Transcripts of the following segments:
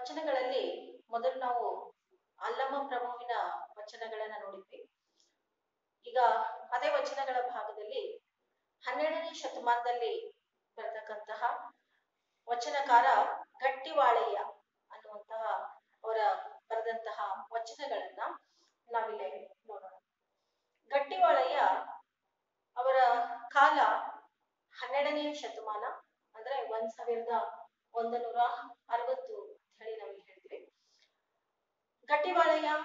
ವಚನಗಳಲ್ಲಿ ಮೊದಲು ನಾವು ಅಲ್ಲಮ ಪ್ರಭುವಿನ ವಚನಗಳನ್ನ ನೋಡಿದ್ವಿ ಈಗ ಅದೇ ವಚನಗಳ ಭಾಗದಲ್ಲಿ ಹನ್ನೆರಡನೇ ಶತಮಾನದಲ್ಲಿ ಬರತಕ್ಕಂತಹ ವಚನಕಾರ ಗಟ್ಟಿವಾಳಯ್ಯ ಅನ್ನುವಂತಹ ಅವರ ಬರೆದಂತಹ ವಚನಗಳನ್ನ ನಾವಿಲ್ಲಿ ನೋಡೋಣ ಗಟ್ಟಿವಾಳಯ್ಯ ಅವರ ಕಾಲ ಹನ್ನೆರಡನೇ ಶತಮಾನ ಅಂದ್ರೆ ಒಂದ್ ಸಾವಿರದ ಒಂದು ನೂರ ಅರವತ್ತು ಅಂತ ಹೇಳಿ ನಾವಿಲ್ಲಿ ಹೇಳ್ತೀವಿ ಗಟ್ಟಿವಾಳಯ್ಯ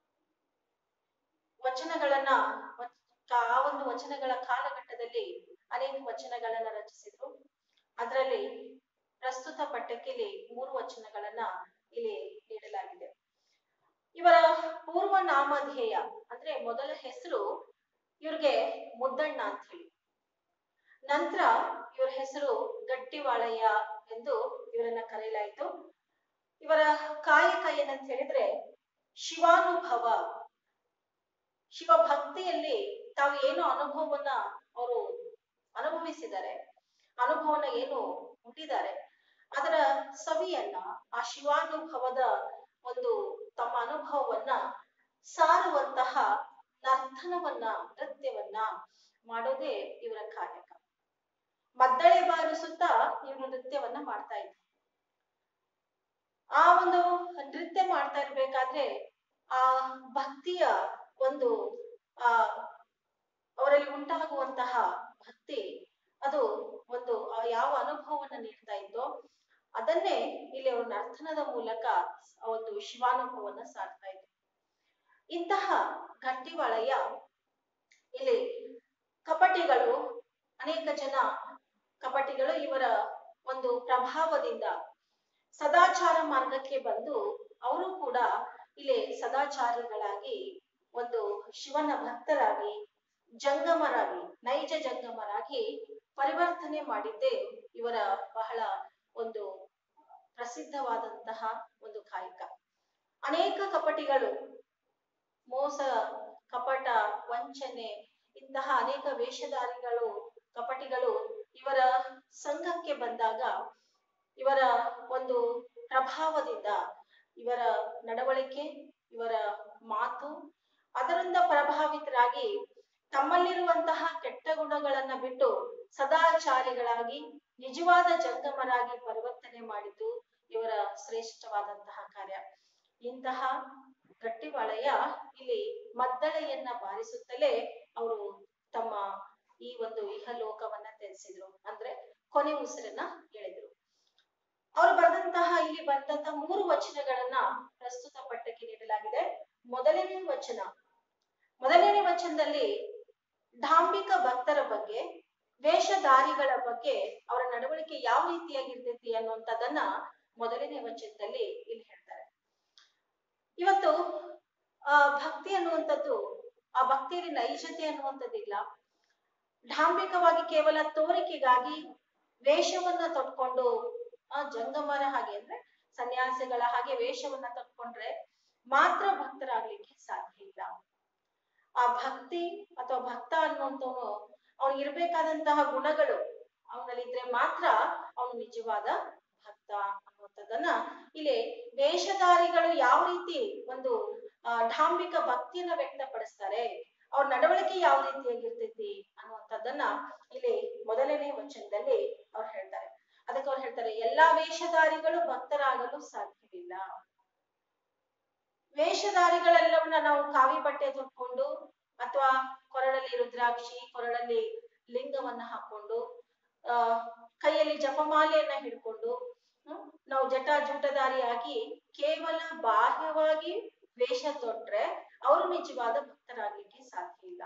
ವಚನಗಳನ್ನ ವಚ- ಆ ಒಂದು ವಚನಗಳ ಕಾಲಘಟ್ಟದಲ್ಲಿ ಅನೇಕ ವಚನಗಳನ್ನ ರಚಿಸಿದ್ರು ಅದರಲ್ಲಿ ಪ್ರಸ್ತುತ ಪಠ್ಯಕ್ಕೆ ಇಲ್ಲಿ ಮೂರು ವಚನಗಳನ್ನ ಇಲ್ಲಿ ನೀಡಲಾಗಿದೆ ಇವರ ಪೂರ್ವ ನಾಮಧೇಯ ಅಂದ್ರೆ ಮೊದಲ ಹೆಸರು ಇವ್ರಿಗೆ ಮುದ್ದಣ್ಣ ಅಂತ ಹೇಳಿ ನಂತರ ಇವರ ಹೆಸರು ಗಟ್ಟಿವಾಳಯ್ಯ ಎಂದು ಇವರನ್ನ ಕರೆಯಲಾಯಿತು ಇವರ ಕಾಯಕ ಏನಂತ ಹೇಳಿದ್ರೆ ಶಿವಾನುಭವ ಶಿವಭಕ್ತಿಯಲ್ಲಿ ತಾವು ಏನು ಅನುಭವವನ್ನ ಅವರು ಅನುಭವಿಸಿದ್ದಾರೆ ಅನುಭವನ ಏನು ಹುಟ್ಟಿದ್ದಾರೆ ಅದರ ಸವಿಯನ್ನ ಆ ಶಿವಾನುಭವದ ಒಂದು ತಮ್ಮ ಅನುಭವವನ್ನ ಸಾರುವಂತಹ ನರ್ತನವನ್ನ ನೃತ್ಯವನ್ನ ಮಾಡೋದೇ ಇವರ ಕಾಯಕ ಮದ್ದಳೆ ಬಾರಿಸುತ್ತಾ ಇವರು ನೃತ್ಯವನ್ನ ಮಾಡ್ತಾ ಇದ್ರು ಆ ಒಂದು ನೃತ್ಯ ಮಾಡ್ತಾ ಇರ್ಬೇಕಾದ್ರೆ ಆ ಭಕ್ತಿಯ ಒಂದು ಆ ಅವರಲ್ಲಿ ಉಂಟಾಗುವಂತಹ ಭಕ್ತಿ ಅದು ಒಂದು ಆ ಯಾವ ಅನುಭವವನ್ನ ನೀಡ್ತಾ ಇದ್ದೋ ಅದನ್ನೇ ಇಲ್ಲಿ ಅವರು ನರ್ತನದ ಮೂಲಕ ಆ ಒಂದು ಶಿವಾನುಭವವನ್ನ ಸಾರ್ತಾ ಇದ್ರು ಇಂತಹ ಗಟ್ಟಿವಾಳಯ್ಯ ಇಲ್ಲಿ ಕಪಟಿಗಳು ಅನೇಕ ಜನ ಕಪಟಿಗಳು ಇವರ ಒಂದು ಪ್ರಭಾವದಿಂದ ಸದಾಚಾರ ಮಾರ್ಗಕ್ಕೆ ಬಂದು ಅವರು ಕೂಡ ಇಲ್ಲಿ ಸದಾಚಾರಿಗಳಾಗಿ ಒಂದು ಶಿವನ ಭಕ್ತರಾಗಿ ಜಂಗಮರಾಗಿ ನೈಜ ಜಂಗಮರಾಗಿ ಪರಿವರ್ತನೆ ಮಾಡಿದ್ದೇ ಇವರ ಬಹಳ ಒಂದು ಪ್ರಸಿದ್ಧವಾದಂತಹ ಒಂದು ಕಾಯಕ ಅನೇಕ ಕಪಟಿಗಳು ಮೋಸ ಕಪಟ ವಂಚನೆ ಇಂತಹ ಅನೇಕ ವೇಷಧಾರಿಗಳು ಕಪಟಿಗಳು ಇವರ ಸಂಘಕ್ಕೆ ಬಂದಾಗ ಇವರ ಒಂದು ಪ್ರಭಾವದಿಂದ ಇವರ ನಡವಳಿಕೆ ಇವರ ಮಾತು ಅದರಿಂದ ಪ್ರಭಾವಿತರಾಗಿ ತಮ್ಮಲ್ಲಿರುವಂತಹ ಕೆಟ್ಟ ಗುಣಗಳನ್ನ ಬಿಟ್ಟು ಸದಾಚಾರಿಗಳಾಗಿ ನಿಜವಾದ ಜಂಗಮರಾಗಿ ಪರಿವರ್ತನೆ ಮಾಡಿದ್ದು ಇವರ ಶ್ರೇಷ್ಠವಾದಂತಹ ಕಾರ್ಯ ಇಂತಹ ಗಟ್ಟಿವಾಳಯ್ಯ ಇಲ್ಲಿ ಮದ್ದಳೆಯನ್ನ ಬಾರಿಸುತ್ತಲೇ ಅವರು ತಮ್ಮ ಈ ಒಂದು ಇಹಲೋಕವನ್ನ ತ್ಯಜಿಸಿದ್ರು ಅಂದ್ರೆ ಕೊನೆ ಉಸಿರನ್ನ ಎಳೆದ್ರು ಅವರು ಬರೆದಂತಹ ಇಲ್ಲಿ ಬಂದಂತಹ ಮೂರು ವಚನಗಳನ್ನ ಪ್ರಸ್ತುತ ಪಟ್ಟಕ್ಕೆ ನೀಡಲಾಗಿದೆ ಮೊದಲನೇ ವಚನ ಮೊದಲನೇ ವಚನದಲ್ಲಿ ಢಾಂಬಿಕ ಭಕ್ತರ ಬಗ್ಗೆ ವೇಷಧಾರಿಗಳ ಬಗ್ಗೆ ಅವರ ನಡವಳಿಕೆ ಯಾವ ರೀತಿಯಾಗಿರ್ತೈತಿ ಅನ್ನುವಂಥದ್ದನ್ನ ಮೊದಲನೇ ವಚನದಲ್ಲಿ ಇಲ್ಲಿ ಹೇಳ್ತಾರೆ ಇವತ್ತು ಆ ಭಕ್ತಿ ಅನ್ನುವಂಥದ್ದು ಆ ಭಕ್ತಿಯಲ್ಲಿ ನೈಜತೆ ಅನ್ನುವಂಥದ್ದಿಲ್ಲ ಢಾಂಬಿಕವಾಗಿ ಕೇವಲ ತೋರಿಕೆಗಾಗಿ ವೇಷವನ್ನ ತೊಟ್ಕೊಂಡು ಆ ಜಂಗಮರ ಹಾಗೆ ಅಂದ್ರೆ ಸನ್ಯಾಸಿಗಳ ಹಾಗೆ ವೇಷವನ್ನ ತೊಟ್ಕೊಂಡ್ರೆ ಮಾತ್ರ ಭಕ್ತರಾಗ್ಲಿಕ್ಕೆ ಸಾಧ್ಯ ಇಲ್ಲ ಆ ಭಕ್ತಿ ಅಥವಾ ಭಕ್ತ ಅನ್ನುವಂಥವನು ಅವ್ನು ಇರ್ಬೇಕಾದಂತಹ ಗುಣಗಳು ಅವನಲ್ಲಿದ್ರೆ ಮಾತ್ರ ಅವನು ನಿಜವಾದ ಭಕ್ತ ಅನ್ನುವಂಥದ್ದನ್ನ ಇಲ್ಲಿ ವೇಷಧಾರಿಗಳು ಯಾವ ರೀತಿ ಒಂದು ಆ ಢಾಂಬಿಕ ಭಕ್ತಿಯನ್ನ ವ್ಯಕ್ತಪಡಿಸ್ತಾರೆ ಅವ್ರ ನಡವಳಿಕೆ ಯಾವ ರೀತಿಯಾಗಿರ್ತೈತಿ ಅನ್ನುವಂಥದ್ದನ್ನ ಇಲ್ಲಿ ಮೊದಲನೇ ವಚನದಲ್ಲಿ ಅವ್ರು ಹೇಳ್ತಾರೆ ಅದಕ್ಕೆ ಅವ್ರು ಹೇಳ್ತಾರೆ ಎಲ್ಲಾ ವೇಷಧಾರಿಗಳು ಭಕ್ತರಾಗಲು ಸಾಧ್ಯವಿಲ್ಲ ವೇಷಧಾರಿಗಳೆಲ್ಲವನ್ನ ನಾವು ಕಾವಿ ಬಟ್ಟೆ ತೊಟ್ಕೊಂಡು ಅಥವಾ ಕೊರಳಲ್ಲಿ ರುದ್ರಾಕ್ಷಿ ಕೊರಳಲ್ಲಿ ಲಿಂಗವನ್ನ ಹಾಕೊಂಡು ಆ ಕೈಯಲ್ಲಿ ಜಪಮಾಲೆಯನ್ನ ಹಿಡ್ಕೊಂಡು ಹ್ಮ್, ನಾವು ಜಟಾಜೂಟಧಾರಿಯಾಗಿ ಕೇವಲ ಬಾಹ್ಯವಾಗಿ ವೇಷ ತೊಟ್ರೆ ಅವರು ನಿಜವಾದ ಭಕ್ತರಾಗ್ಲಿಕ್ಕೆ ಸಾಧ್ಯ ಇಲ್ಲ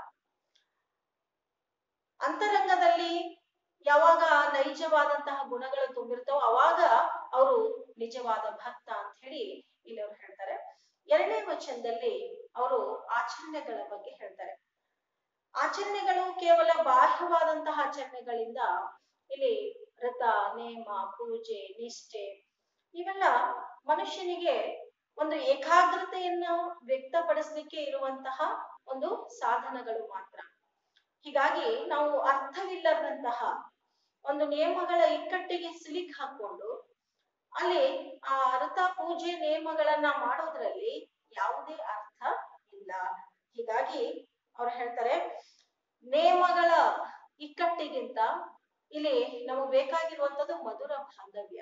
ಅಂತರಂಗದಲ್ಲಿ ಯಾವಾಗ ನೈಜವಾದಂತಹ ಗುಣಗಳು ತುಂಬಿರ್ತಾವ ಅವಾಗ ಅವರು ನಿಜವಾದ ಭಕ್ತ ಅಂತ ಹೇಳಿ ಇಲ್ಲಿ ಅವ್ರು ಹೇಳ್ತಾರೆ ಎರಡನೇ ವಚನದಲ್ಲಿ ಅವರು ಆಚರಣೆಗಳ ಬಗ್ಗೆ ಹೇಳ್ತಾರೆ ಆಚರಣೆಗಳು ಕೇವಲ ಬಾಹ್ಯವಾದಂತಹ ಆಚರಣೆಗಳಿಂದ ಇಲ್ಲಿ ವ್ರತ ನೇಮ ಪೂಜೆ ನಿಷ್ಠೆ ಇವೆಲ್ಲ ಮನುಷ್ಯನಿಗೆ ಒಂದು ಏಕಾಗ್ರತೆಯನ್ನು ವ್ಯಕ್ತಪಡಿಸ್ಲಿಕ್ಕೆ ಇರುವಂತಹ ಒಂದು ಸಾಧನಗಳು ಮಾತ್ರ ಹೀಗಾಗಿ ನಾವು ಅರ್ಥವಿಲ್ಲದಂತಹ ಒಂದು ನಿಯಮಗಳ ಇಕ್ಕಟ್ಟಿಗೆ ಸಿಲುಕ್ ಹಾಕೊಂಡು ಅಲ್ಲಿ ಆ ಅರ್ಥ ಪೂಜೆ ನೇಮಗಳನ್ನ ಮಾಡೋದ್ರಲ್ಲಿ ಯಾವುದೇ ಅರ್ಥ ಇಲ್ಲ ಹೀಗಾಗಿ ಅವ್ರು ಹೇಳ್ತಾರೆ ನೇಮಗಳ ಇಕ್ಕಟ್ಟಿಗಿಂತ ಇಲ್ಲಿ ನಮಗೆ ಬೇಕಾಗಿರುವಂತದ್ದು ಮಧುರ ಬಾಂಧವ್ಯ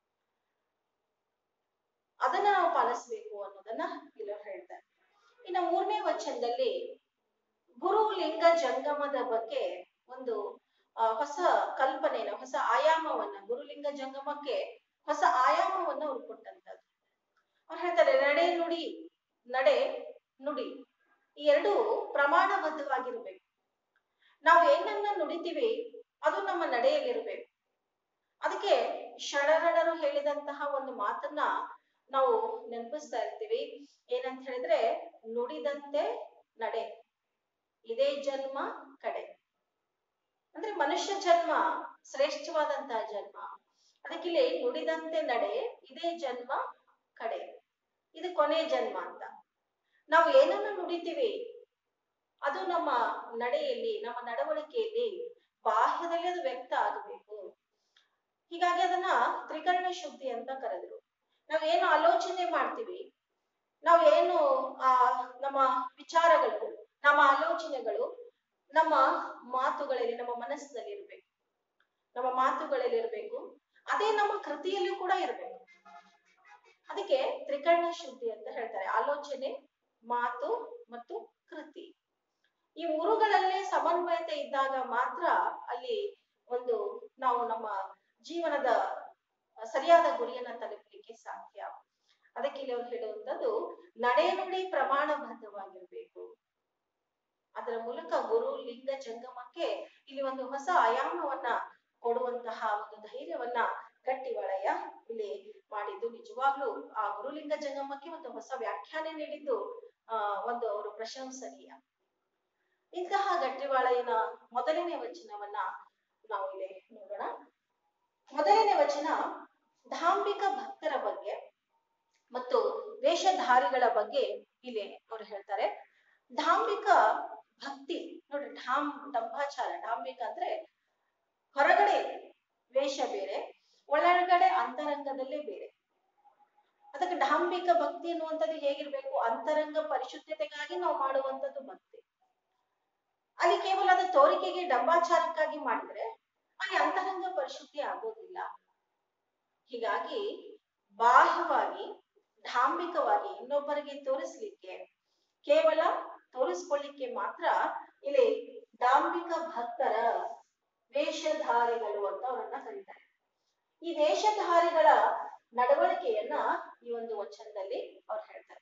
ಅದನ್ನ ನಾವು ಪಾಲಿಸ್ಬೇಕು ಅನ್ನೋದನ್ನ ಇಲ್ಲಿ ಹೇಳ್ತಾರೆ ಇನ್ನು ಮೂರನೇ ವಚನದಲ್ಲಿ ಗುರು ಲಿಂಗ ಜಂಗಮದ ಬಗ್ಗೆ ಒಂದು ಆ, ಹೊಸ ಕಲ್ಪನೆನ ಹೊಸ ಆಯಾಮವನ್ನ ಗುರುಲಿಂಗ ಜಂಗಮಕ್ಕೆ ಹೊಸ ಆಯಾಮವನ್ನ ಅವ್ರು ಕೊಟ್ಟಂತದ್ದು ಅವ್ರು ಹೇಳ್ತಾರೆ ನಡೆ ನುಡಿ ನಡೆ ನುಡಿ ಈ ಎರಡು ಪ್ರಮಾಣಬದ್ಧವಾಗಿರ್ಬೇಕು ನಾವು ಏನನ್ನ ನುಡಿತೀವಿ ಅದು ನಮ್ಮ ನಡೆಯಲ್ಲಿರ್ಬೇಕು ಅದಕ್ಕೆ ಶರಣರು ಹೇಳಿದಂತಹ ಒಂದು ಮಾತನ್ನ ನಾವು ನೆನಪಿಸ್ತಾ ಇರ್ತೀವಿ ಏನಂತ ಹೇಳಿದ್ರೆ ನುಡಿದಂತೆ ನಡೆ ಇದೇ ಜನ್ಮ ಕಡೆ ಅಂದ್ರೆ ಮನುಷ್ಯ ಜನ್ಮ ಶ್ರೇಷ್ಠವಾದಂತಹ ಜನ್ಮ ಅದಕ್ಕಿಲ್ಲಿ ನುಡಿದಂತೆ ನಡೆ ಇದೇ ಜನ್ಮ ಕಡೆ ಇದು ಕೊನೆ ಜನ್ಮ ಅಂತ ನಾವು ಏನನ್ನ ನುಡಿತೀವಿ ಅದು ನಮ್ಮ ನಡೆಯಲ್ಲಿ ನಮ್ಮ ನಡವಳಿಕೆಯಲ್ಲಿ ಬಾಹ್ಯದಲ್ಲಿ ಅದು ವ್ಯಕ್ತ ಆಗಬೇಕು ಹೀಗಾಗಿ ಅದನ್ನ ತ್ರಿಕರಣ ಶುದ್ಧಿ ಅಂತ ಕರೆದ್ರು ನಾವ್ ಏನು ಆಲೋಚನೆ ಮಾಡ್ತೀವಿ ನಾವ್ ಏನು ಆ ನಮ್ಮ ವಿಚಾರಗಳು ನಮ್ಮ ಆಲೋಚನೆಗಳು ನಮ್ಮ ಮಾತುಗಳಲ್ಲಿ ನಮ್ಮ ಮನಸ್ಸಿನಲ್ಲಿ ಇರ್ಬೇಕು ನಮ್ಮ ಮಾತುಗಳಲ್ಲಿ ಇರ್ಬೇಕು ಅದೇ ನಮ್ಮ ಕೃತಿಯಲ್ಲೂ ಕೂಡ ಇರ್ಬೇಕು ಅದಕ್ಕೆ ತ್ರಿಕರಣ ಶುದ್ಧಿ ಅಂತ ಹೇಳ್ತಾರೆ ಆಲೋಚನೆ ಮಾತು ಮತ್ತು ಕೃತಿ ಈ ಮೂರುಗಳಲ್ಲೇ ಸಮನ್ವಯತೆ ಇದ್ದಾಗ ಮಾತ್ರ ಅಲ್ಲಿ ಒಂದು ನಾವು ನಮ್ಮ ಜೀವನದ ಸರಿಯಾದ ಗುರಿಯನ್ನ ತಲುಪಲಿಕ್ಕೆ ಸಾಧ್ಯ ಅದಕ್ಕೆ ಇಲ್ಲಿ ಅವ್ರು ಹೇಳುವಂತದ್ದು ನಡೆ ನುಡಿ ಪ್ರಮಾಣಬದ್ಧವಾಗಿರ್ಬೇಕು ಅದರ ಮೂಲಕ ಗುರು ಲಿಂಗ ಜಂಗಮಕ್ಕೆ ಇಲ್ಲಿ ಒಂದು ಹೊಸ ಆಯಾಮವನ್ನ ಕೊಡುವಂತಹ ಒಂದು ಧೈರ್ಯವನ್ನ ಗಟ್ಟಿವಳಯ ಇಲ್ಲಿ ಮಾಡಿದ್ದು ನಿಜವಾಗ್ಲೂ ಆ ಗುರುಲಿಂಗ ಜಂಗಮಕ್ಕೆ ಒಂದು ಹೊಸ ವ್ಯಾಖ್ಯಾನ ನೀಡಿದ್ದು ಆ ಒಂದು ಅವರು ಪ್ರಶಂಸನೀಯ ಇಂತಹ ಗಟ್ಟಿವಾಳೆಯನ ಮೊದಲನೇ ವಚನವನ್ನ ನಾವು ಇಲ್ಲಿ ನೋಡೋಣ ಮೊದಲನೇ ವಚನ ಧಾಂಬಿಕ ಭಕ್ತರ ಬಗ್ಗೆ ಮತ್ತು ವೇಷಧಾರಿಗಳ ಬಗ್ಗೆ ಇಲ್ಲಿ ಅವರು ಹೇಳ್ತಾರೆ ಧಾಂಬಿಕ ಭಕ್ತಿ ನೋಡ್ರಿ ಢಾಮ್ ಡಂಭಾಚಾರ ಢಾಂಬಿಕ ಅಂದ್ರೆ ಹೊರಗಡೆ ವೇಷ ಬೇರೆ ಒಳಗಡೆ ಅಂತರಂಗದಲ್ಲೇ ಬೇರೆ ಅದಕ್ಕೆ ಢಾಂಬಿಕ ಭಕ್ತಿ ಅನ್ನುವಂಥದ್ದು ಹೇಗಿರ್ಬೇಕು ಅಂತರಂಗ ಪರಿಶುದ್ಧತೆಗಾಗಿ ನಾವು ಮಾಡುವಂಥದ್ದು ಭಕ್ತಿ ಅಲ್ಲಿ ಕೇವಲ ಅದು ತೋರಿಕೆಗೆ ಡಂಬಾಚಾರಕ್ಕಾಗಿ ಮಾಡಿದ್ರೆ ಅಲ್ಲಿ ಅಂತರಂಗ ಪರಿಶುದ್ಧಿ ಆಗೋದಿಲ್ಲ ಹೀಗಾಗಿ ಬಾಹ್ಯವಾಗಿ ಧಾಂಬಿಕವಾಗಿ ಇನ್ನೊಬ್ಬರಿಗೆ ತೋರಿಸ್ಲಿಕ್ಕೆ ಕೇವಲ ತೋರಿಸ್ಕೊಳ್ಳಿಕ್ಕೆ ಮಾತ್ರ ಇಲ್ಲಿ ಡಾಂಬಿಕ ಭಕ್ತರ ವೇಷಧಾರಿಗಳು ಅಂತ ಅವರನ್ನ ಕರೀತಾರೆ ಈ ವೇಷಧಾರಿಗಳ ನಡವಳಿಕೆಯನ್ನ ಈ ಒಂದು ವಚನದಲ್ಲಿ ಅವ್ರು ಹೇಳ್ತಾರೆ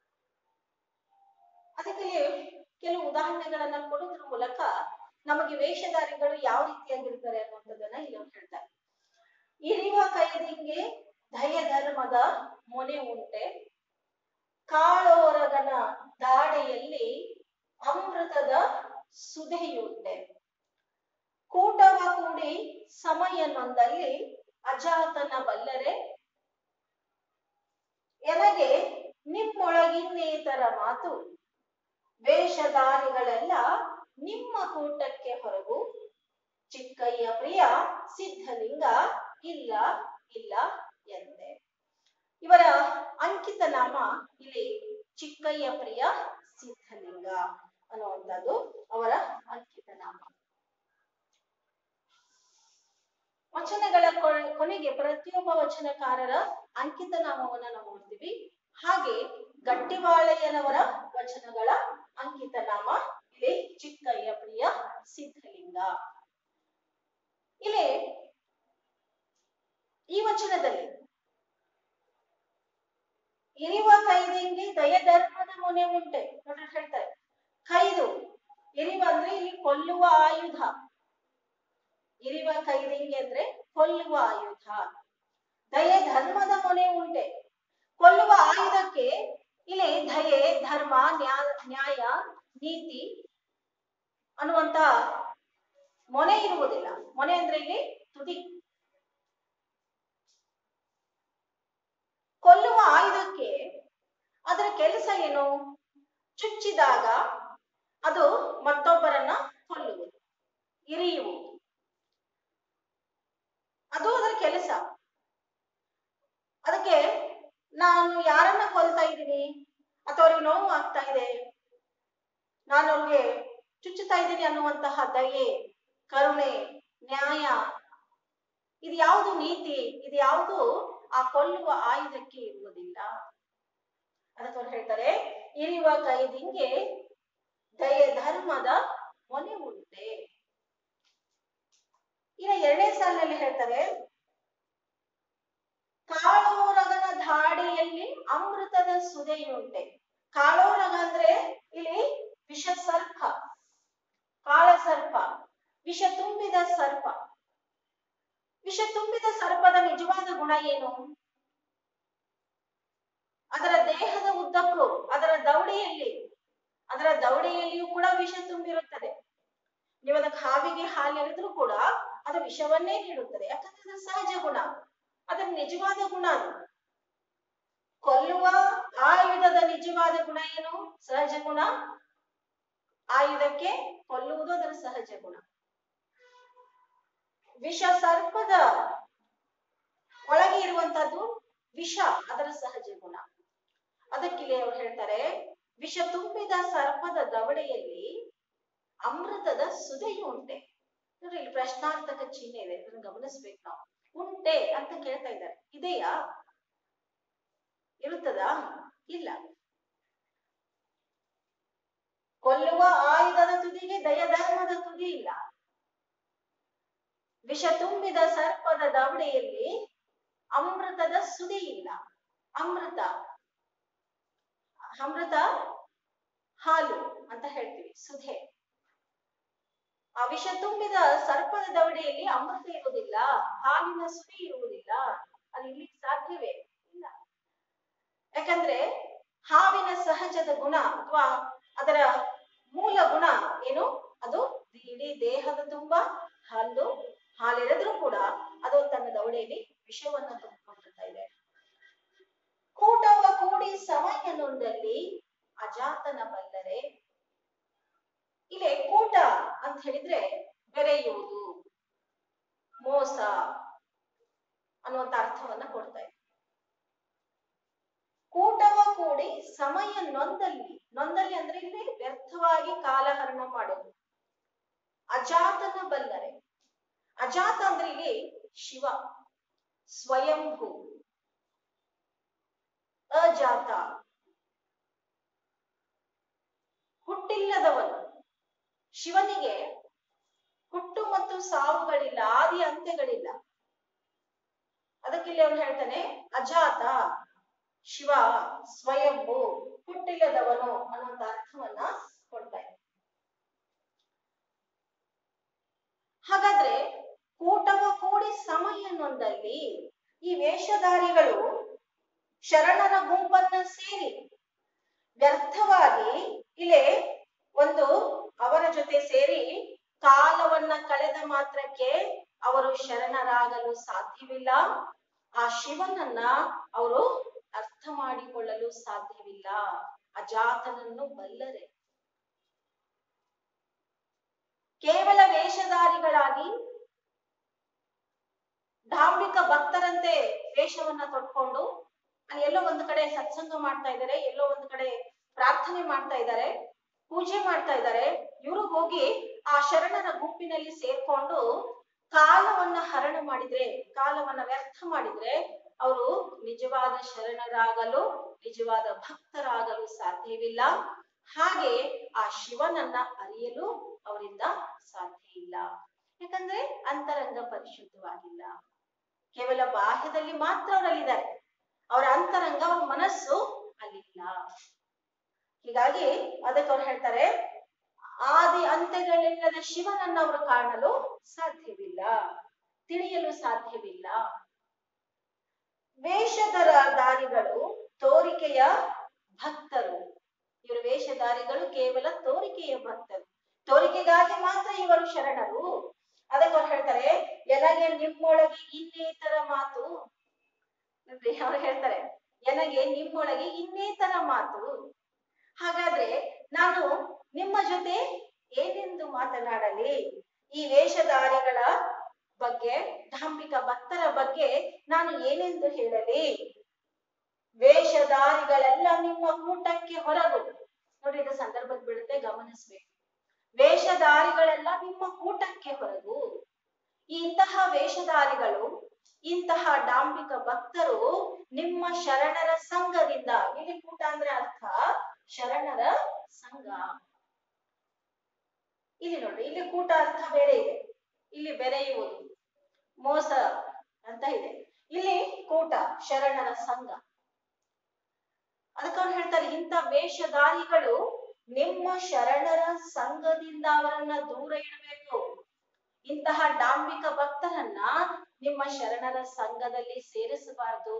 ಅದಕ್ಕೆ ಕೆಲವು ಉದಾಹರಣೆಗಳನ್ನ ಕೊಡೋದ್ರ ಮೂಲಕ ನಮಗೆ ವೇಷಧಾರಿಗಳು ಯಾವ ರೀತಿಯಾಗಿರ್ತಾರೆ ಅನ್ನುವಂಥದ್ದನ್ನ ಇಲ್ಲಿ ಅವ್ರು ಹೇಳ್ತಾರೆ ಇರಿವ ಕೈದಿಂಗೆ ದಯ ಧರ್ಮದ ಮೊನೆ ಉಂಟೆ ಕಾಳೋರಗನ ದಾಡೆಯಲ್ಲಿ ಅಮೃತದ ಸುಧೆಯುಂಟೆ ಕೂಟವ ಕೂಡಿ ಸಮಯ ನೊಂದಲ್ಲಿ ಅಜಾತನ ಬಲ್ಲರೆ ಎನಗೆ ನಿಮ್ಮೊಳಗಿನ್ನೇತರ ಮಾತು ವೇಷಧಾರಿಗಳೆಲ್ಲ ನಿಮ್ಮ ಕೂಟಕ್ಕೆ ಹೊರಗು ಚಿಕ್ಕಯ್ಯ ಪ್ರಿಯ ಸಿದ್ಧಲಿಂಗ ಇಲ್ಲ ಇಲ್ಲ ಎಂದೆ ಇವರ ಅಂಕಿತ ನಾಮ ಇಲ್ಲಿ ಚಿಕ್ಕಯ್ಯ ಪ್ರಿಯ ಸಿದ್ಧಲಿಂಗ ಅನ್ನುವಂಥದ್ದು ಅವರ ಅಂಕಿತ ನಾಮ ವಚನಗಳ ಕೊ- ಕೊನೆಗೆ ಪ್ರತಿಯೊಬ್ಬ ವಚನಕಾರರ ಅಂಕಿತ ನಾಮವನ್ನ ನಾವು ನೋಡ್ತೀವಿ ಹಾಗೆ ಗಟ್ಟಿವಾಳೆಯನವರ ವಚನಗಳ ಅಂಕಿತ ನಾಮ ಇಲ್ಲಿ ಚಿಕ್ಕಯ್ಯ ಪ್ರಿಯ ಸಿದ್ಧಲಿಂಗ ಇಲ್ಲಿ ಈ ವಚನದಲ್ಲಿ ಇರಿವ ಕೈದಿಂಗೆ ದಯ ಧರ್ಮದ ಮೊನೆ ಉಂಟೆ ನೋಡ್ರಿ ಹೇಳ್ತಾರೆ ಕೈದು ಇರಿವ ಅಂದ್ರೆ ಇಲ್ಲಿ ಕೊಲ್ಲುವ ಆಯುಧ ಇರಿವ ಕೈದಿಂಗೆ ಅಂದ್ರೆ ಕೊಲ್ಲುವ ಆಯುಧ ದಯೆ ಧರ್ಮದ ಮೊನೆ ಉಂಟೆ ಕೊಲ್ಲುವ ಆಯುಧಕ್ಕೆ ಇಲ್ಲಿ ದಯೆ ಧರ್ಮ ನ್ಯಾಯ ನ್ಯಾಯ ನೀತಿ ಅನ್ನುವಂತ ಮೊನೆ ಇರುವುದಿಲ್ಲ ಮೊನೆ ಅಂದ್ರೆ ಇಲ್ಲಿ ತುದಿ ಕೊಲ್ಲುವ ಆಯುಧಕ್ಕೆ ಅದರ ಕೆಲಸ ಏನು ಚುಚ್ಚಿದಾಗ ಅದು ಮತ್ತೊಬ್ಬರನ್ನ ಕೊಲ್ಲುವುದು ಇರಿಯುವುದು ಅದು ಅದರ ಕೆಲಸ ಇದ್ದೀನಿ ಅಥವಾ ಅವ್ರಿಗೆ ನೋವು ಆಗ್ತಾ ಇದೆ ನಾನು ಅವ್ರಿಗೆ ಚುಚ್ಚುತ್ತಾ ಇದ್ದೀನಿ ಅನ್ನುವಂತಹ ದಯೆ ಕರುಣೆ ನ್ಯಾಯ ಇದು ಯಾವುದು ನೀತಿ ಇದು ಯಾವುದು ಆ ಕೊಲ್ಲುವ ಆಯುಧಕ್ಕೆ ಇರುವುದಿಲ್ಲ ಅದಕ್ಕೆ ಅವ್ರು ಹೇಳ್ತಾರೆ ಇರಿಯುವ ಕೈದಿಂಗೆ ದಯೆ ಧರ್ಮದ ಮೊನೆ ಉಂಟೆ ಇನ್ನು ಎರಡನೇ ಸಾಲಿನಲ್ಲಿ ಹೇಳ್ತಾರೆ ಕಾಳೋರಗನ ಧಾಡಿಯಲ್ಲಿ ಅಮೃತದ ಸುದೆಯುಂಟೆ ಕಾಳೋರಗ ಅಂದ್ರೆ ಇಲ್ಲಿ ವಿಷ ಸರ್ಪ ಕಾಳ ಸರ್ಪ ವಿಷ ತುಂಬಿದ ಸರ್ಪ ವಿಷ ತುಂಬಿದ ಸರ್ಪದ ನಿಜವಾದ ಗುಣ ಏನು ಅದರ ದೇಹದ ಉದ್ದಕ್ಕೂ ಅದರ ದವಡೆಯಲ್ಲಿ ಅದರ ದವಡೆಯಲ್ಲಿಯೂ ಕೂಡ ವಿಷ ತುಂಬಿರುತ್ತದೆ ನೀವು ಅದಕ್ಕೆ ಹಾವಿಗೆ ಹಾಲು ಎರೆದ್ರೂ ಕೂಡ ಅದು ವಿಷವನ್ನೇ ನೀಡುತ್ತದೆ ಯಾಕಂದ್ರೆ ಅದರ ಸಹಜ ಗುಣ ಅದರ ನಿಜವಾದ ಗುಣ ಅದು ಕೊಲ್ಲುವ ಆಯುಧದ ನಿಜವಾದ ಗುಣ ಏನು ಸಹಜ ಗುಣ ಆಯುಧಕ್ಕೆ ಕೊಲ್ಲುವುದು ಅದರ ಸಹಜ ಗುಣ ವಿಷ ಸರ್ಪದ ಒಳಗೆ ಇರುವಂತದ್ದು ವಿಷ ಅದರ ಸಹಜ ಗುಣ ಅದಕ್ಕಿಲ್ಲಿ ಅವ್ರು ಹೇಳ್ತಾರೆ ವಿಷ ತುಂಬಿದ ಸರ್ಪದ ದವಡೆಯಲ್ಲಿ ಅಮೃತದ ಸುದೆಯು ಉಂಟೆ ನೋಡ್ರಿ ಇಲ್ಲಿ ಪ್ರಶ್ನಾರ್ಥಕ ಚಿಹ್ನೆ ಇದೆ ಅದನ್ನ ಗಮನಿಸ್ಬೇಕು ನಾವು ಉಂಟೆ ಅಂತ ಕೇಳ್ತಾ ಇದ್ದಾರೆ ಇದೆಯಾ ಇರುತ್ತದಾ ಇಲ್ಲ ಕೊಲ್ಲುವ ಆಯುಧದ ತುದಿಗೆ ದಯಧರ್ಮದ ತುದಿ ಇಲ್ಲ ವಿಷ ತುಂಬಿದ ಸರ್ಪದ ದವಡೆಯಲ್ಲಿ ಅಮೃತದ ಸುದಿ ಇಲ್ಲ ಅಮೃತ ಅಮೃತ ಹಾಲು ಅಂತ ಹೇಳ್ತೀವಿ ಸುಧೆ ಆ ವಿಷ ತುಂಬಿದ ಸರ್ಪದ ದವಡೆಯಲ್ಲಿ ಅಮೃತ ಇರುವುದಿಲ್ಲ ಹಾಲಿನ ಸುದಿ ಇರುವುದಿಲ್ಲ ಅದು ಇಲ್ಲಿ ಸಾಧ್ಯವೇ ಇಲ್ಲ ಯಾಕಂದ್ರೆ ಹಾವಿನ ಸಹಜದ ಗುಣ ಅಥವಾ ಅದರ ಮೂಲ ಗುಣ ಏನು ಅದು ಇಡೀ ದೇಹದ ತುಂಬಾ ಹಾಲು ಹಾಲೆರೆದ್ರೂ ಕೂಡ ಅದು ತನ್ನ ದವಡೆಯಲ್ಲಿ ವಿಷವನ್ನ ತುಂಬಿಕೊಂಡಿರ್ತಾ ಇದೆ ಕೂಟವ ಕೂಡಿ ಸಮಯನೊಂದಲ್ಲಿ ಅಜಾತನ ಬಲ್ಲರೆ ಇಲ್ಲಿ ಕೂಟ ಅಂತ ಹೇಳಿದ್ರೆ ಬೆರೆಯುವುದು ಮೋಸ ಅನ್ನುವಂತ ಅರ್ಥವನ್ನ ಕೊಡ್ತಾ ಇದೆ ಕೂಟವ ಕೂಡಿ ಸಮಯ ನೊಂದಲ್ಲಿ ನೊಂದಲ್ಲಿ ಅಂದ್ರೆ ಇಲ್ಲಿ ವ್ಯರ್ಥವಾಗಿ ಕಾಲಹರಣ ಮಾಡೋದು ಅಜಾತನ ಬಲ್ಲರೆ ಅಜಾತ ಅಂದ್ರೆ ಇಲ್ಲಿ ಶಿವ ಸ್ವಯಂಭೂ ಅಜಾತ ಹುಟ್ಟಿಲ್ಲದವನು ಶಿವನಿಗೆ ಹುಟ್ಟು ಮತ್ತು ಸಾವುಗಳಿಲ್ಲ ಆದಿ ಅಂತ್ಯಗಳಿಲ್ಲ ಅದಕ್ಕೆ ಇಲ್ಲಿ ಅವನು ಹೇಳ್ತಾನೆ ಅಜಾತ ಶಿವ ಸ್ವಯಂಭೂ ಹುಟ್ಟಿಲ್ಲದವನು ಅನ್ನುವಂತ ಅರ್ಥವನ್ನ ಕೊಡ್ತಾ ಇದೆ ಹಾಗಾದ್ರೆ ಕೂಟವ ಕೂಡಿ ಸಮಯನೊಂದಲ್ಲಿ ಈ ವೇಷಧಾರಿಗಳು ಶರಣರ ಗುಂಪನ್ನ ಸೇರಿ ವ್ಯರ್ಥವಾಗಿ ಇಲ್ಲೇ ಒಂದು ಅವರ ಜೊತೆ ಸೇರಿ ಕಾಲವನ್ನ ಕಳೆದ ಮಾತ್ರಕ್ಕೆ ಅವರು ಶರಣರಾಗಲು ಸಾಧ್ಯವಿಲ್ಲ ಆ ಶಿವನನ್ನ ಅವರು ಅರ್ಥ ಮಾಡಿಕೊಳ್ಳಲು ಸಾಧ್ಯವಿಲ್ಲ ಅಜಾತನನ್ನು ಬಲ್ಲರೆ ಕೇವಲ ವೇಷಧಾರಿಗಳಾಗಿ ಧಾರ್ಮಿಕ ಭಕ್ತರಂತೆ ವೇಷವನ್ನ ತೊಟ್ಕೊಂಡು ಅಲ್ಲಿ ಎಲ್ಲೋ ಒಂದು ಕಡೆ ಸತ್ಸಂಗ ಮಾಡ್ತಾ ಇದ್ದಾರೆ ಎಲ್ಲೋ ಒಂದು ಕಡೆ ಪ್ರಾರ್ಥನೆ ಮಾಡ್ತಾ ಇದ್ದಾರೆ ಪೂಜೆ ಮಾಡ್ತಾ ಇದ್ದಾರೆ ಇವರು ಹೋಗಿ ಆ ಶರಣರ ಗುಂಪಿನಲ್ಲಿ ಸೇರ್ಕೊಂಡು ಕಾಲವನ್ನ ಹರಣ ಮಾಡಿದ್ರೆ ಕಾಲವನ್ನ ವ್ಯರ್ಥ ಮಾಡಿದ್ರೆ ಅವರು ನಿಜವಾದ ಶರಣರಾಗಲು ನಿಜವಾದ ಭಕ್ತರಾಗಲು ಸಾಧ್ಯವಿಲ್ಲ ಹಾಗೆ ಆ ಶಿವನನ್ನ ಅರಿಯಲು ಅವರಿಂದ ಸಾಧ್ಯ ಇಲ್ಲ ಯಾಕಂದ್ರೆ ಅಂತರಂಗ ಪರಿಶುದ್ಧವಾಗಿಲ್ಲ ಕೇವಲ ಬಾಹ್ಯದಲ್ಲಿ ಮಾತ್ರ ಅವರಲ್ಲಿದ್ದಾರೆ ಅವರ ಅಂತರಂಗ ಅವರ ಮನಸ್ಸು ಅಲ್ಲಿಲ್ಲ ಹೀಗಾಗಿ ಅದಕ್ಕೆ ಅವ್ರು ಹೇಳ್ತಾರೆ ಆದಿ ಅಂತ್ಯಗಳಿಲ್ಲದ ಶಿವನನ್ನ ಅವರು ಕಾಣಲು ಸಾಧ್ಯವಿಲ್ಲ ತಿಳಿಯಲು ಸಾಧ್ಯವಿಲ್ಲ ವೇಷಧರ ದಾರಿಗಳು ತೋರಿಕೆಯ ಭಕ್ತರು ಇವರು ವೇಷಧಾರಿಗಳು ಕೇವಲ ತೋರಿಕೆಯ ಭಕ್ತರು ತೋರಿಕೆಗಾಗಿ ಮಾತ್ರ ಇವರು ಶರಣರು ಅದಕ್ಕೆ ಅವ್ರು ಹೇಳ್ತಾರೆ ಎನಗೆ ನಿಮ್ಮೊಳಗೆ ಇನ್ನೇತರ ಮಾತು ನೋಡ್ರಿ ಅವ್ರು ಹೇಳ್ತಾರೆ ಎನಗೆ ನಿಮ್ಮೊಳಗೆ ಇನ್ನೇತರ ಮಾತು ಹಾಗಾದ್ರೆ ನಾನು ನಿಮ್ಮ ಜೊತೆ ಏನೆಂದು ಮಾತನಾಡಲಿ ಈ ವೇಷಧಾರಿಗಳ ಬಗ್ಗೆ ಧಾಂಬಿಕ ಭಕ್ತರ ಬಗ್ಗೆ ನಾನು ಏನೆಂದು ಹೇಳಲಿ ವೇಷಧಾರಿಗಳೆಲ್ಲ ನಿಮ್ಮ ಕೂಟಕ್ಕೆ ಹೊರಗು ನೋಡಿ ಇದು ಸಂದರ್ಭದ ಬಿಡುತ್ತೆ ಗಮನಿಸ್ಬೇಕು ವೇಷಧಾರಿಗಳೆಲ್ಲ ನಿಮ್ಮ ಕೂಟಕ್ಕೆ ಹೊರಗು ಇಂತಹ ವೇಷಧಾರಿಗಳು ಇಂತಹ ಡಾಂಬಿಕ ಭಕ್ತರು ನಿಮ್ಮ ಶರಣರ ಸಂಘದಿಂದ ಇಲ್ಲಿ ಕೂಟ ಅಂದ್ರೆ ಅರ್ಥ ಶರಣರ ಸಂಘ ಇಲ್ಲಿ ನೋಡ್ರಿ ಇಲ್ಲಿ ಕೂಟ ಅರ್ಥ ಬೇರೆ ಇದೆ ಇಲ್ಲಿ ಬೆರೆಯುವುದು ಮೋಸ ಅಂತ ಇದೆ ಇಲ್ಲಿ ಕೂಟ ಶರಣರ ಸಂಘ ಅದಕ್ಕೆ ಅವ್ರು ಹೇಳ್ತಾರೆ ಇಂಥ ವೇಷಧಾರಿಗಳು ನಿಮ್ಮ ಶರಣರ ಸಂಘದಿಂದ ಅವರನ್ನ ದೂರ ಇಡಬೇಕು ಇಂತಹ ಡಾಂಬಿಕ ಭಕ್ತರನ್ನ ನಿಮ್ಮ ಶರಣರ ಸಂಘದಲ್ಲಿ ಸೇರಿಸಬಾರದು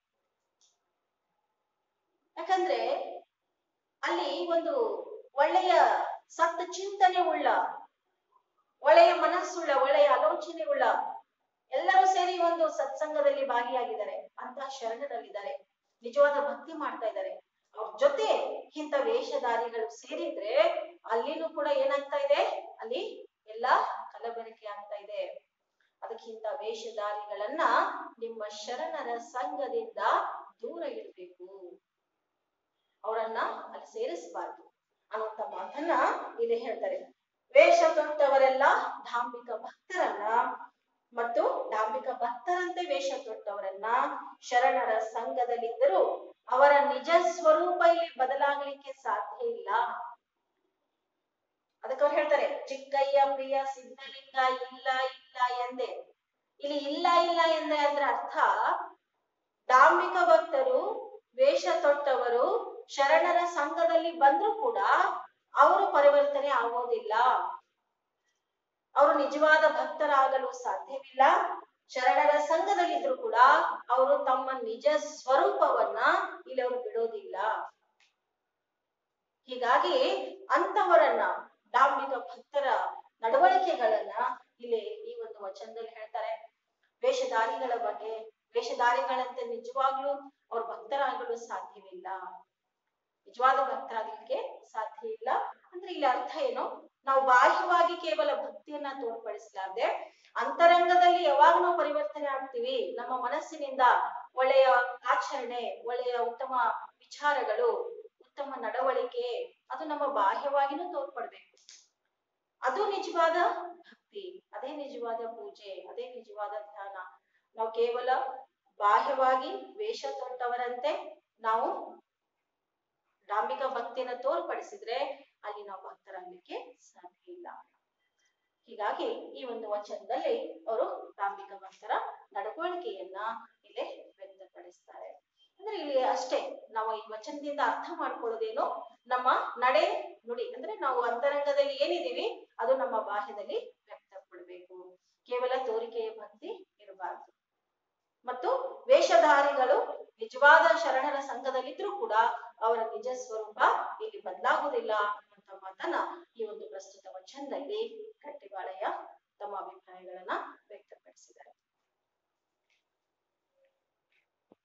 ಯಾಕಂದ್ರೆ ಅಲ್ಲಿ ಒಂದು ಒಳ್ಳೆಯ ಸತ್ತ ಚಿಂತನೆ ಉಳ್ಳ ಒಳ್ಳೆಯ ಮನಸ್ಸುಳ್ಳ ಒಳ್ಳೆಯ ಆಲೋಚನೆ ಉಳ್ಳ ಎಲ್ಲರೂ ಸೇರಿ ಒಂದು ಸತ್ಸಂಗದಲ್ಲಿ ಭಾಗಿಯಾಗಿದ್ದಾರೆ ಅಂತ ಶರಣರಲ್ಲಿದ್ದಾರೆ ನಿಜವಾದ ಭಕ್ತಿ ಮಾಡ್ತಾ ಇದ್ದಾರೆ ಅವ್ರ ಜೊತೆ ಇಂಥ ವೇಷಧಾರಿಗಳು ಸೇರಿದ್ರೆ ಅಲ್ಲಿನೂ ಕೂಡ ಏನಾಗ್ತಾ ಇದೆ ಅಲ್ಲಿ ಎಲ್ಲ ಕಲಬೆರಕೆ ಆಗ್ತಾ ಇದೆ ಅದಕ್ಕಿಂತ ವೇಷಧಾರಿಗಳನ್ನ ನಿಮ್ಮ ಶರಣರ ಸಂಘದಿಂದ ದೂರ ಇಡಬೇಕು ಅವರನ್ನ ಅಲ್ಲಿ ಸೇರಿಸಬಾರ್ದು ಅನ್ನುವಂತ ಮಾತನ್ನ ಇಲ್ಲಿ ಹೇಳ್ತಾರೆ ವೇಷ ತೊಟ್ಟವರೆಲ್ಲ ಧಾಂಬಿಕ ಭಕ್ತರನ್ನ ಮತ್ತು ಧಾಂಬಿಕ ಭಕ್ತರಂತೆ ವೇಷ ತೊಟ್ಟವರನ್ನ ಶರಣರ ಸಂಘದಲ್ಲಿದ್ದರೂ ಅವರ ನಿಜ ಸ್ವರೂಪ ಇಲ್ಲಿ ಬದಲಾಗಲಿಕ್ಕೆ ಸಾಧ್ಯ ಇಲ್ಲ ಅದಕ್ಕೆ ಅವ್ರು ಹೇಳ್ತಾರೆ ಚಿಕ್ಕಯ್ಯ ಪ್ರಿಯ ಸಿದ್ಧಲಿಂಗ ಇಲ್ಲ ಇಲ್ಲ ಎಂದೆ ಇಲ್ಲಿ ಇಲ್ಲ ಇಲ್ಲ ಎಂದೆ ಅಂದ್ರೆ ಅರ್ಥ ಧಾಂಬಿಕ ಭಕ್ತರು ವೇಷ ತೊಟ್ಟವರು ಶರಣರ ಸಂಘದಲ್ಲಿ ಬಂದ್ರೂ ಕೂಡ ಅವರು ಪರಿವರ್ತನೆ ಆಗೋದಿಲ್ಲ ಅವರು ನಿಜವಾದ ಭಕ್ತರಾಗಲು ಸಾಧ್ಯವಿಲ್ಲ ಶರಣರ ಸಂಘದಲ್ಲಿದ್ರು ಕೂಡ ಅವರು ತಮ್ಮ ನಿಜ ಸ್ವರೂಪವನ್ನ ಇಲ್ಲಿ ಅವರು ಬಿಡೋದಿಲ್ಲ ಹೀಗಾಗಿ ಅಂತವರನ್ನ ಡಾಂಬಿಕ ಭಕ್ತರ ನಡವಳಿಕೆಗಳನ್ನ ಇಲ್ಲಿ ಈ ಒಂದು ವಚನದಲ್ಲಿ ಹೇಳ್ತಾರೆ ವೇಷಧಾರಿಗಳ ಬಗ್ಗೆ ವೇಷಧಾರಿಗಳಂತೆ ನಿಜವಾಗ್ಲೂ ಅವ್ರ ಭಕ್ತರಾಗಲು ಸಾಧ್ಯವಿಲ್ಲ ನಿಜವಾದ ಭಕ್ತರಾಗಲಿಕ್ಕೆ ಸಾಧ್ಯ ಇಲ್ಲ ಅಂದ್ರೆ ಇಲ್ಲಿ ಅರ್ಥ ಏನು ನಾವು ಬಾಹ್ಯವಾಗಿ ಕೇವಲ ಭಕ್ತಿಯನ್ನ ತೋರ್ಪಡಿಸಲಾರ್ದೆ ಅಂತರಂಗದಲ್ಲಿ ಯಾವಾಗ ನಾವು ಪರಿವರ್ತನೆ ಆಗ್ತೀವಿ ನಮ್ಮ ಮನಸ್ಸಿನಿಂದ ಒಳ್ಳೆಯ ಆಚರಣೆ ಒಳ್ಳೆಯ ಉತ್ತಮ ವಿಚಾರಗಳು ಉತ್ತಮ ನಡವಳಿಕೆ ಅದು ನಮ್ಮ ಬಾಹ್ಯವಾಗಿನೂ ತೋರ್ಪಡ್ಬೇಕು ಅದು ನಿಜವಾದ ಭಕ್ತಿ ಅದೇ ನಿಜವಾದ ಪೂಜೆ ಅದೇ ನಿಜವಾದ ಧ್ಯಾನ ನಾವು ಕೇವಲ ಬಾಹ್ಯವಾಗಿ ವೇಷ ತೊಟ್ಟವರಂತೆ ನಾವು ಡಾಂಬಿಕ ಭಕ್ತಿಯನ್ನ ತೋರ್ಪಡಿಸಿದ್ರೆ ಅಲ್ಲಿ ನಾವು ಭಕ್ತರಾಗ್ಲಿಕ್ಕೆ ಸಾಧ್ಯ ಇಲ್ಲ ಹೀಗಾಗಿ ಈ ಒಂದು ವಚನದಲ್ಲಿ ಅವರು ಡಾಂಬಿಕ ಭಕ್ತರ ನಡವಳಿಕೆಯನ್ನ ಇಲ್ಲಿ ವ್ಯಕ್ತಪಡಿಸ್ತಾರೆ ಅಂದ್ರೆ ಇಲ್ಲಿ ಅಷ್ಟೇ ನಾವು ಈ ವಚನದಿಂದ ಅರ್ಥ ಮಾಡ್ಕೊಳ್ಳೋದೇನು ನಮ್ಮ ನಡೆ ನುಡಿ ಅಂದ್ರೆ ನಾವು ಅಂತರಂಗದಲ್ಲಿ ಏನಿದೀವಿ ಅದು ನಮ್ಮ ಬಾಹ್ಯದಲ್ಲಿ ವ್ಯಕ್ತಪಡಬೇಕು ಕೇವಲ ತೋರಿಕೆಯ ಭಕ್ತಿ ಇರಬಾರ್ದು ಮತ್ತು ವೇಷಧಾರಿಗಳು ನಿಜವಾದ ಶರಣರ ಸಂಘದಲ್ಲಿದ್ರೂ ಕೂಡ ಅವರ ನಿಜ ಸ್ವರೂಪ ಇಲ್ಲಿ ಬದಲಾಗುವುದಿಲ್ಲ ಅನ್ನುವಂತ ಮಾತನ್ನ ಈ ಒಂದು ಪ್ರಸ್ತುತ ವಚನದಲ್ಲಿ